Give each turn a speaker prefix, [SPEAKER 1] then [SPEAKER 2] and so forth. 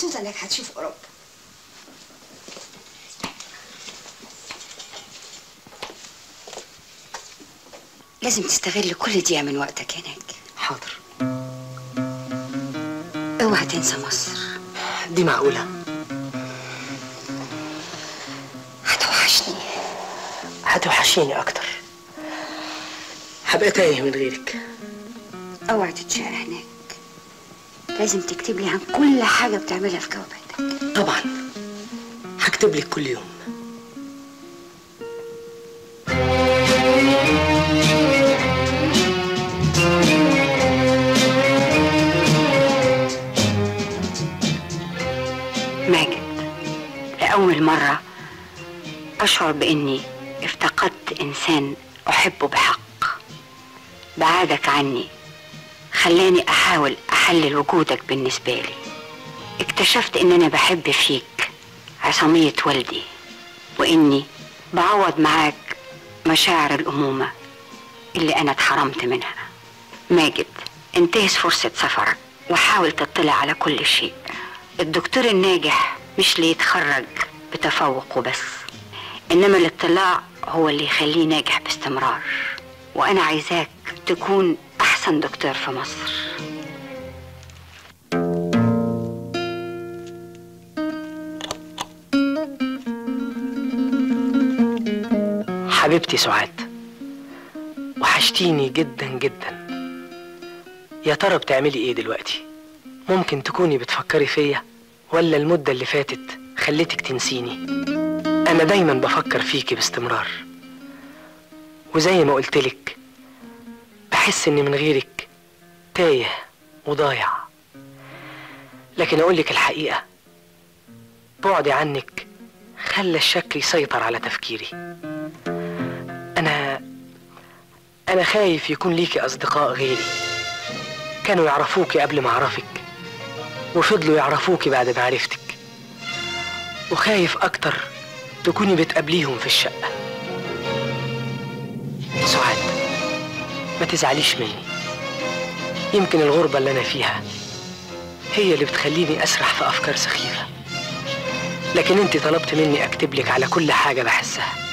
[SPEAKER 1] مبسوطه انك هتشوف اوروبا لازم تستغل كل دقيقه من وقتك هناك
[SPEAKER 2] حاضر
[SPEAKER 1] اوعى تنسى مصر
[SPEAKER 2] دي معقولة
[SPEAKER 1] هتوحشني
[SPEAKER 2] هتوحشيني أكتر هبقى تايه من غيرك
[SPEAKER 1] اوعى تتشاق هناك لازم تكتب لي عن كل حاجه بتعملها في جواباتك
[SPEAKER 2] طبعا هكتب لك كل يوم
[SPEAKER 1] ماجد لأول مرة أشعر بإني افتقدت إنسان أحبه بحق بعادك عني خلاني أحاول أحلل وجودك بالنسبة لي اكتشفت إن أنا بحب فيك عصامية والدي وإني بعوض معاك مشاعر الأمومة اللي أنا اتحرمت منها ماجد انتهز فرصة سفرك وحاول تطلع على كل شيء الدكتور الناجح مش ليتخرج بتفوق وبس إنما الاطلاع هو اللي يخليه ناجح باستمرار وأنا عايزاك تكون أحسن دكتور في مصر
[SPEAKER 2] حبيبتي سعاد وحشتيني جدا جدا يا ترى بتعملي ايه دلوقتي ممكن تكوني بتفكري فيا ولا المدة اللي فاتت خلتك تنسيني انا دايما بفكر فيكي باستمرار وزي ما قلتلك بحس اني من غيرك تايه وضايع لكن اقولك الحقيقة بعدي عنك خلى الشك يسيطر على تفكيري أنا أنا خايف يكون ليكي أصدقاء غيري كانوا يعرفوكي قبل ما أعرفك وفضلوا يعرفوكي بعد ما عرفتك وخايف أكتر تكوني بتقابليهم في الشقة سعاد ما تزعليش مني يمكن الغربة اللي أنا فيها هي اللي بتخليني أسرح في أفكار سخيفة لكن أنت طلبت مني أكتب لك على كل حاجة بحسها